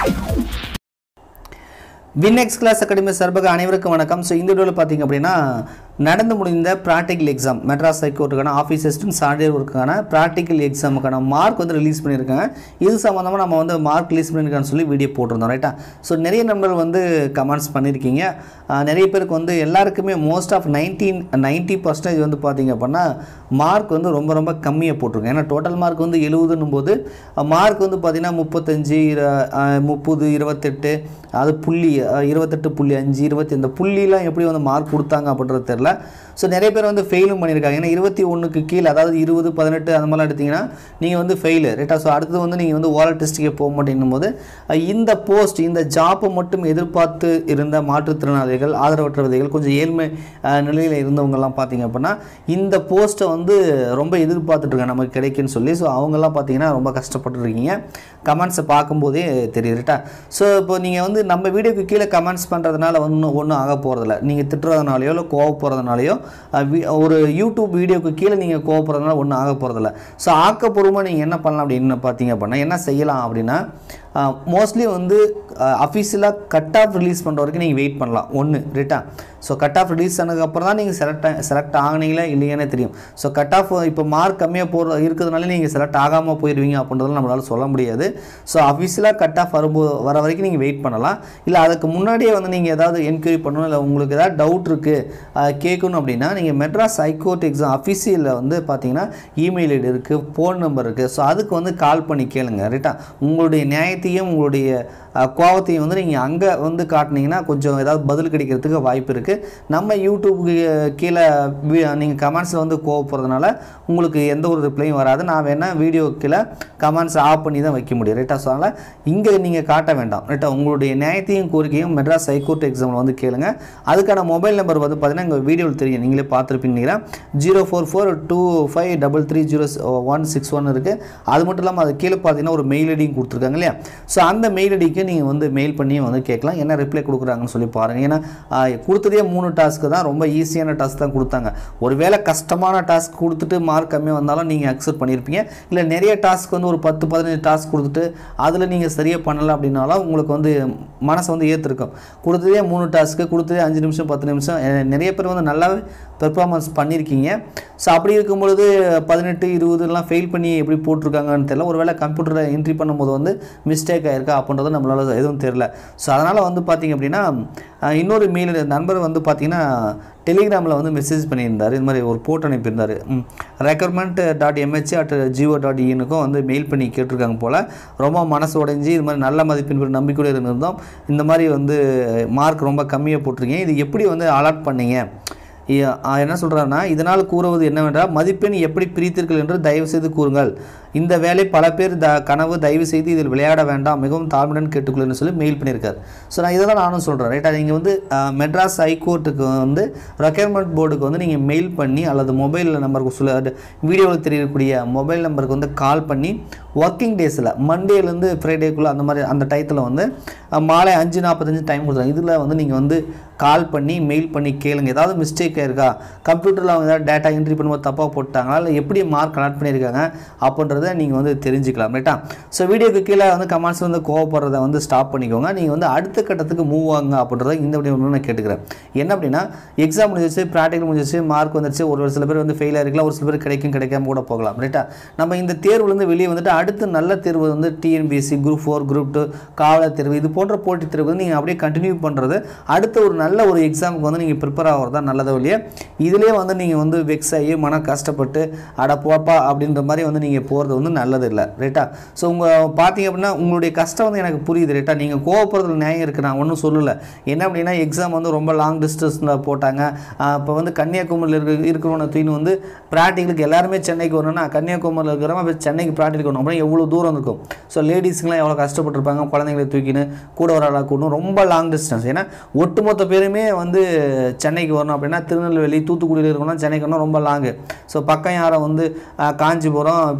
Winx class academy சார்பாக அனைவருக்கும் வணக்கம் ஸோ இந்த வீடியோவில் பார்த்தீங்க அப்படின்னா நடந்து முடிந்த ப்ராக்டிக்கல் எக்ஸாம் மெட்ராஸ் ஹைகோர்ட்டுக்கான ஆஃபீஸ் அசிஸ்டன்ட் சார்டியர் ஒர்க்குக்கான ப்ராக்டிக்கல் எக்ஸாமுக்கான மார்க் வந்து ரிலீஸ் பண்ணியிருக்காங்க இது சம்மந்தமாக நம்ம வந்து மார்க் ரிலீஸ் பண்ணியிருக்கான்னு சொல்லி வீடியோ போட்டிருந்தோம் ரைட்டா ஸோ நிறைய நண்பர்கள் வந்து கமெண்ட்ஸ் பண்ணியிருக்கீங்க ஆஹ் நிறைய பேருக்கு வந்து எல்லாருக்குமே most of nineteen ninety percentage வந்து பார்த்தீங்க அப்படின்னா மார்க் வந்து ரொம்ப ரொம்ப கம்மியாக போட்டிருக்கோம் ஏன்னா டோட்டல் மார்க் வந்து எழுபதுன்னும் போது மார்க் வந்து பார்த்தீங்கன்னா முப்பத்தஞ்சு இர- ஆஹ் முப்பது இருபத்தெட்டு அது புள்ளி அஹ் இருபத்தெட்டு புள்ளி அஞ்சு இருபத்தி இந்த புள்ளிலாம் எப்படி வந்து மார்க் கொடுத்தாங்க அப்படின்றது தெரில ஸோ நிறைய பேர் வந்து ஃபெயிலும் பண்ணியிருக்காங்க ஏன்னா இருபத்தி ஒன்றுக்கு கீழே அதாவது இருபது பதினெட்டு அந்த மாதிரிலாம் எடுத்தீங்கன்னா நீங்கள் வந்து ஃபெயிலு ரைட்டா ஸோ அடுத்தது வந்து நீங்கள் வந்து ஓரல் டெஸ்ட்டுக்கே போக மாட்டேங்கும் போது அஹ் இந்த போஸ்ட் இந்த ஜாப்பை மட்டும் எதிர்பார்த்து இருந்த மாற்றுத்திறனாளிகள் ஆதரவற்ற விதைகள் கொஞ்சம் ஏழ்மை அஹ், நிலையில் இருந்தவங்கெல்லாம் பார்த்தீங்க அப்படின்னா இந்த போஸ்ட்டை வந்து ரொம்ப எதிர்பார்த்துட்டு இருக்காங்க நமக்கு கிடைக்குன்னு சொல்லி ஸோ அவங்கெல்லாம் பார்த்தீங்கன்னா ரொம்ப கஷ்டப்பட்டுருக்கீங்க கமெண்ட்ஸை பார்க்கும்போதே தெரியுது ரைட்டா ஸோ இப்போ நீங்கள் வந்து நம்ம வீடியோக்கு கீழே கமெண்ட்ஸ் பண்ணுறதுனால ஒன்றும் ஒன்றும் ஆக போகிறதில்ல நீங்கள் திட்டுறதுனாலையோ இல்லை கோவப்படுறதுனாலையோ அஹ், வி- ஒரு யூடியூப் வீடியோக்கு கீழே நீங்கள் கோவப்படுறதுனால ஒன்றும் ஆக போகிறதில்ல ஸோ ஆக்கப்பூர்வமாக நீங்கள் என்ன பண்ணலாம் அப்படின்னு பார்த்தீங்க அப்படின்னா என்ன செய்யலாம் அப்படின்னா மோஸ்ட்லி வந்து அஃபீஷியலாக கட் ஆஃப் ரிலீஸ் பண்ணுற வரைக்கும் நீங்கள் வெயிட் பண்ணலாம் ஒன்று ரைட்டா ஸோ கட் ஆஃப் ரிலீஸ் ஆனதுக்கப்புறம் தான் நீங்கள் செலக்ட் செலக்ட் ஆகினீங்களா இல்லையானே தெரியும் ஸோ கட் ஆஃப் இப்போ மார்க் கம்மியாக போகிற இருக்கிறதுனால நீங்கள் செலக்ட் ஆகாமல் போயிடுவீங்க அப்படின்றதுலாம் நம்மளால சொல்ல முடியாது ஸோ அஃபீஷியலாக கட் ஆஃப் வரும்போது வர வரைக்கும் நீங்கள் வெயிட் பண்ணலாம் இல்லை அதுக்கு முன்னாடியே வந்து நீங்கள் ஏதாவது என்கொயரி பண்ணணும் இல்லை உங்களுக்கு ஏதாவது டவுட் இருக்குது கேட்கணும் அப்படின்னா நீங்கள் மெட்ராஸ் ஹைகோர்ட் எக்ஸாம் அஃபீஷியலில் வந்து பார்த்தீங்கன்னா இமெயில் ஐடி இருக்குது ஃபோன் நம்பர் இருக்குது ஸோ அதுக்கு வந்து கால் பண்ணி கேளுங்க ரைட்டா உங்களுடைய நியாயத்தையும் உங்களுடைய அஹ், கோவத்தையும் வந்து நீங்கள் அங்கே வந்து காட்டினீங்கன்னா கொஞ்சம் ஏதாவது பதில் கிடைக்கிறதுக்கு வாய்ப்பு இருக்குது நம்ம யூடியூப்புக்கு கீழே நீங்கள் கமெண்ட்ஸில் வந்து கோவப்படுறதுனால உங்களுக்கு எந்த ஒரு ரிப்ளையும் வராது நான் வேணால் வீடியோ கீழே கமெண்ட்ஸ் ஆஃப் பண்ணி தான் வைக்க முடியும் ரைட்டா ஸோ அதனால் இங்கே நீங்கள் காட்ட வேண்டாம் ரைட்டா உங்களுடைய நியாயத்தையும் கோரிக்கையும் மெட்ராஸ் ஹைகோர்ட் எக்ஸாமில் வந்து கேளுங்க அதுக்கான மொபைல் நம்பர் வந்து பார்த்தீங்கன்னா எங்கள் வீடியோவில் தெரியும் நீங்களே பார்த்துருப்பீங்க zero four four two five double three zero one six one இருக்குது அது மட்டும் இல்லாமல் அது கீழே பார்த்தீங்கன்னா ஒரு மெயில் ஐடியும் கொடுத்துருக்காங்க இல்லையா ஸோ அந்த மெயில் ஐடிக்கு நீங்கள் வந்து மெயில் பண்ணியும் வந்து கேட்கலாம் என்ன ரிப்ளை கொடுக்குறாங்கன்னு சொல்லி பாருங்கள் ஏன்னா ஆஹ், கொடுத்ததே மூணு டாஸ்க்கு தான் ரொம்ப ஈஸியான டாஸ்க் தான் கொடுத்தாங்க ஒருவேளை கஷ்டமான டாஸ்க் கொடுத்துட்டு மார்க் கம்மியாக வந்தாலும் நீங்கள் அக்செப்ட் பண்ணியிருப்பீங்க இல்லை நிறைய டாஸ்க் வந்து ஒரு பத்து பதினஞ்சு டாஸ்க் கொடுத்துட்டு அதில் நீங்கள் சரியாக பண்ணலை அப்படின்னாலும் உங்களுக்கு வந்து மனசை வந்து ஏற்றிருக்கும் கொடுத்ததே மூணு டாஸ்க்கு கொடுத்ததே அஞ்சு நிமிஷம் பத்து நிமிஷம் அஹ், நிறைய பேர் வந்து நல்லாவே பெர்ஃபார்மன்ஸ் பண்ணியிருக்கீங்க ஸோ அப்படி இருக்கும் பொழுது பதினெட்டு இருபதுலாம் ஃபெயில் பண்ணி எப்படி போட்டிருக்காங்கன்னு தெரியல ஒருவேளை கம்ப்யூட்டரில் என்ட்ரி பண்ணும்போது வந்து மிஸ்டேக் ஆயிருக்கா அப்படின்றது நம்மளால எதுவும் தெரில ஸோ அதனால் வந்து பார்த்தீங்க அப்படின்னா அஹ், இன்னொரு மெயில் நண்பர் வந்து பார்த்தீங்கன்னா டெலிகிராமில் வந்து மெசேஜ் பண்ணியிருந்தார் இது மாதிரி ஒரு போட் அனுப்பியிருந்தார் recruitment dot MH at GO dot இனுக்கும் வந்து மெயில் பண்ணி கேட்டிருக்காங்க போல் ரொம்ப மனசு உடைஞ்சு இது மாதிரி நல்ல மதிப்பெண் பெற நம்பிக்கையோடு இருந்திருந்தோம் இந்த மாதிரி வந்து மார்க் ரொம்ப கம்மியாக போட்டிருக்கீங்க இது எப்படி வந்து அலாட் பண்ணீங்க இ- ஆ, என்ன சொல்கிறாருன்னா இதனால் கூறுவது என்னவென்றால் மதிப்பெண் எப்படி பிரித்தீர்கள் என்று தயவு செய்து கூறுங்கள் இந்த வேலை பல பேர் த கனவு தயவு செய்து இதில் விளையாட வேண்டாம் மிகவும் தாழ்மையுடன் கேட்டுக்கொள்ளுன்னு சொல்லி மெயில் பண்ணியிருக்காரு ஸோ நான் இதை தான் நானும் சொல்கிறேன் ரைட்டா நீங்கள் வந்து ஆ, மெட்ராஸ் ஹைகோர்ட்டுக்கு வந்து ரெக்யர்மெண்ட் போர்டுக்கு வந்து நீங்கள் மெயில் பண்ணி அல்லது மொபைல் நம்பருக்கு சொல்ல வீடியோவில் தெரியக்கூடிய மொபைல் நம்பருக்கு வந்து கால் பண்ணி ஒர்க்கிங் டேஸில் மண்டேலேருந்து ஃப்ரைடேக்குள்ளே அந்த மாதிரி அந்த டயத்தில் வந்து அஹ், மாலை அஞ்சு நாற்பத்தஞ்சு டைம் கொடுத்தாங்க இதில் வந்து நீங்கள் வந்து கால் பண்ணி மெயில் பண்ணி கேளுங்க ஏதாவது மிஸ்டேக் இருக்கா கம்ப்யூட்டரில் அவங்க ஏதாவது டேட்டா என்ட்ரி பண்ணும்போது தப்பாக போட்டாங்களா இல்லை எப்படி மார்க் கலெக்ட் பண்ணியிருக்காங்க அப்படின்றத நீங்கள் வந்து தெரிஞ்சுக்கலாம் ரைட்டா ஸோ வீடியோக்கு கீழே வந்து கமெண்ட்ஸ் வந்து கோவப்படுறத வந்து ஸ்டாப் பண்ணிக்கோங்க நீங்கள் வந்து அடுத்த கட்டத்துக்கு மூவ் ஆகுங்க அப்படின்றத இந்த வீடியோ நான் கேட்டுக்கிறேன் என்ன அப்படின்னா எக்ஸாம் முடிஞ்சிச்சு ப்ராக்டிகல் முடிஞ்சிச்சு மார்க் வந்துருச்சு ஒரு சில பேர் வந்து ஃபெயில் ஆகிருக்கலாம் ஒரு சில பேர் கிடைக்கும் கிடைக்காம கூட போகலாம் ரைட்டா நம்ம இந்த தேர்வுலேருந்து வெளியே வந்துட்டு அடுத்து நல்ல தேர்வு வந்து TNPSC group four group two காவலர் தேர்வு இது போன்ற போட்டித் தேர்வு வந்து நீங்கள் அப்படியே கண்டினியூ பண்ணுறது அடுத்த ஒரு நல்ல ஒரு எக்ஸாமுக்கு வந்து நீங்கள் ப்ரிப்பேர் ஆகிறது தான் நல்லது வழியே இதிலே வந்து நீங்கள் வந்து வெக்ஸ் ஆகி மன கஷ்டப்பட்டு அட போப்பா அப்படின்ற மாதிரி வந்து நீங்கள் போகிறது வந்து நல்லது இல்லை ரைட்டா ஸோ உங்கள் பார்த்தீங்க அப்படின்னா உங்களுடைய கஷ்டம் வந்து எனக்கு புரியுது ரைட்டா நீங்கள் கோவப்படுறதுல நியாயம் இருக்குது நான் ஒன்றும் சொல்லலை என்ன அப்படின்னா எக்ஸாம் வந்து ரொம்ப லாங் டிஸ்டன்ஸில் போட்டாங்க இப்போ வந்து கன்னியாகுமரியில் இருக்க இருக்கிறவனை தூக்கின்னு வந்து ப்ராக்டிகலுக்கு எல்லாருமே சென்னைக்கு வரணும்னா கன்னியாகுமரியில் இருக்கிறவங்க இப்போ சென்னைக்கு ப்ராக்டிகல் வரணும் அப்படின்னா எவ்வளோ தூரம் இருக்கும் ஸோ லேடிஸ்க்குலாம் எவ்வளோ கஷ்டப்பட்டிருப்பாங்க குழந்தைங்களை தூக்கின்னு கூட ஒரு ஆளாக கூடணும் ரொம்ப லாங் டிஸ்டன்ஸ் ஏன்னா ஒட்டுமொத்த பேருமே வந்து சென்னைக்கு வரணும் அப்படின்னா திருநெல்வேலி தூத்துக்குடியில் இருக்கணும் சென்னைக்கு வரணும் ரொம்ப லாங்கு ஸோ பக்கம் யாரும் வந்து அஹ், காஞ்சிபுரம் இப்படி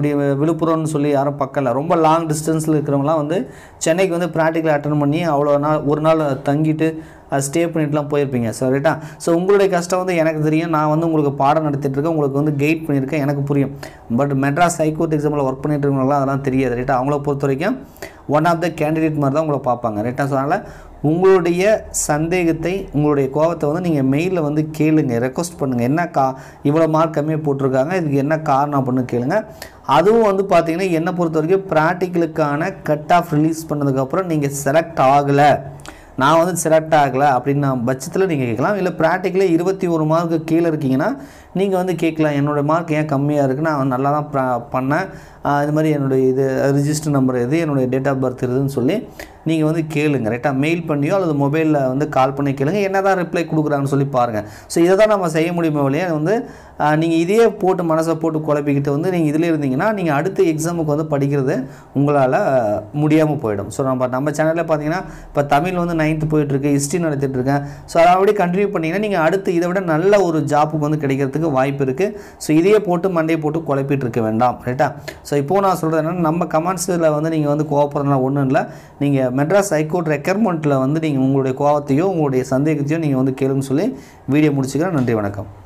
விழுப்புரம்னு சொல்லி யாரும் பக்கம் இல்லை ரொம்ப லாங் டிஸ்டன்ஸில் இருக்கிறவங்களாம் வந்து சென்னைக்கு வந்து ப்ராக்டிக்கல் அட்டன் பண்ணி அவ்வளோ நாள் ஒரு நாள் தங்கிட்டு ஸ்டே பண்ணிட்டுலாம் போயிருப்பீங்க ஸோ ரைட்டா ஸோ உங்களுடைய கஷ்டம் வந்து எனக்கு தெரியும் நான் வந்து உங்களுக்கு பாடம் நடத்திட்டு இருக்கேன் உங்களுக்கு வந்து கைட் பண்ணியிருக்கேன் எனக்கு புரியும் பட் மெட்ராஸ் ஹைகோர்ட் எக்ஸாமில் ஒர்க் பண்ணிட்டு இருக்கவங்களாம் அதெல்லாம் தெரியாது ரைட்டா அவங்கள பொறுத்த வரைக்கும் ஒன் ஆஃப் த கேண்டிடேட் மாதிரி தான் உங்களை பார்ப்பாங்க ரைட்டா ஸோ அதனால் உங்களுடைய சந்தேகத்தை உங்களுடைய கோபத்தை வந்து நீங்கள் மெயிலில் வந்து கேளுங்க ரெக்வஸ்ட் பண்ணுங்கள் என்ன கா இவ்வளோ மார்க் கம்மியாக போட்டிருக்காங்க இதுக்கு என்ன காரணம் அப்படின்னு கேளுங்க அதுவும் வந்து பார்த்தீங்கன்னா என்னை பொறுத்த வரைக்கும் ப்ராக்டிக்கலுக்கான கட் ஆஃப் ரிலீஸ் பண்ணதுக்கப்புறம் நீங்கள் செலக்ட் ஆகலை நான் வந்து செலக்ட் ஆகலை அப்படின்ன பட்சத்தில் நீங்கள் கேட்கலாம் இல்லை ப்ராக்டிக்கலே இருபத்தி ஒரு மார்க்கு கீழே இருக்கீங்கன்னா நீங்கள் வந்து கேட்கலாம் என்னோடய மார்க் ஏன் கம்மியாக இருக்குது நான் நல்லா தான் ப்ரா பண்ணேன் ஆஹ் இது மாதிரி என்னுடைய இது ரிஜிஸ்டர் நம்பர் எது என்னுடைய டேட் ஆஃப் பர்த் இதுன்னு சொல்லி நீங்கள் வந்து கேளுங்க ரைட்டாக மெயில் பண்ணியோ அல்லது மொபைலில் வந்து கால் பண்ணி கேளுங்க என்ன தான் ரிப்ளை கொடுக்குறாங்கன்னு சொல்லி பாருங்கள் ஸோ இதை தான் நம்ம செய்ய முடியுமே வழியே வந்து நீங்கள் இதையே போட்டு மனசை போட்டு குழப்பிக்கிட்டு வந்து நீங்கள் இதில் இருந்தீங்கன்னா நீங்கள் அடுத்த எக்ஸாமுக்கு வந்து படிக்கிறது உங்களால் முடியாமல் போயிடும் ஸோ நம்ம நம்ம சேனலில் பார்த்தீங்கன்னா இப்போ தமிழ் வந்து நைன்த்து போயிட்டுருக்கு ஹிஸ்ட்ரி நடத்திட்டு இருக்கேன் ஸோ அதை அப்படியே கண்டினியூ பண்ணிங்கன்னா நீங்கள் அடுத்து இதை விட நல்ல ஒரு ஜாப்புக்கு வந்து கிடைக்கிறதுக்கு வாய்ப்பு இருக்குது ஸோ இதையே போட்டு மண்டையை போட்டு குழப்பிட்டு இருக்க வேண்டாம் ரைட்டா ஸோ இப்போது நான் சொல்கிறது என்னன்னா நம்ம கமெண்ட்ஸில் வந்து நீங்கள் வந்து கோவப்படுறதுனா ஒன்றும் இல்லை நீங்கள் மெட்ராஸ் ஹைகோர்ட் ரெக்கர்மெண்ட்டில் வந்து நீங்கள் உங்களுடைய கோவத்தையோ உங்களுடைய சந்தேகத்தையோ நீங்கள் வந்து கேளுன்னு சொல்லி வீடியோ முடிச்சுக்கிறேன் நன்றி வணக்கம்